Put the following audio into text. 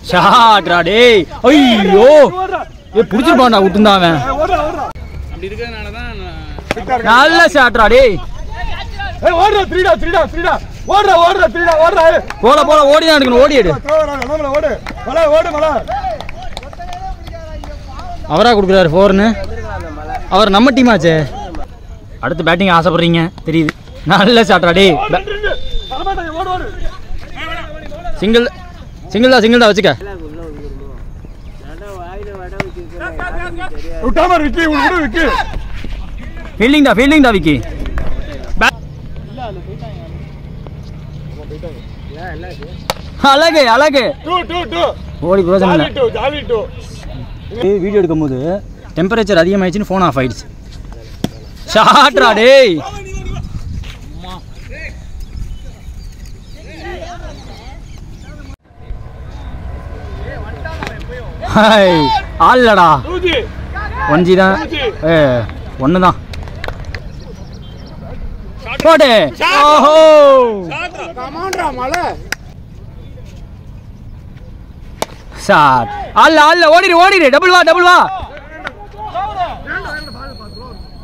ஷாட்ரா டேய் ஐயோ ஏ புடிச்சிருப்பான்டா விட்டுந்தான் அவன் அப்படி இருக்கிறதுனால தான் நான் நல்ல ஷாட்ரா டேய் ஏய் ஓடுறா த்ரீடா த்ரீடா த்ரீடா ஓடுறா ஓடுறா த்ரீடா ஓடுறா ஏய். போல போல ஓடி தான் எடுக்கணும் ஓடி எடு throw வரா, நம்மள ஓடு மலா ஓடு மலா அவரா கொடுக்குறாரு ஃபோர்னு அவர் நம்ம டீம் ஆச்சே அடுத்து பேட்டிங் ஆசைப்படுறீங்க தெரியுது நல்ல ஷாட்ரா டேய் வரமாட்டேன் ஓடு ஓடு சிங்கிள் சிங்கிள் தான் சிங்கிள் தான் வச்சுக்க விட்டாம இரு, விக்கி உனக்கு விக்கி ஃபீல்டிங் தான் ஃபீல்டிங் தான் விக்கி அழகு அழகு டூ டூ டூ ஓடி பிரோஜனம் ஜாலி இல்லை டூ ஜாலி டூ வீடியோ எடுக்கும்போது டெம்பரேச்சர் அதிகமாயிடுச்சுன்னு ஃபோன் ஆஃப் ஆயிடுச்சு ஷாட்ரா டேய் ஹாய் ஆல்லடா டூஜி ஒன் ஜி தான் ஏ ஒன்று தான் போடு ஓஹோ கமாண்டா மலை ஷாட் அல்ல அல்ல ஓடிடு ஓடிடு டபுள் வா டபுள் வா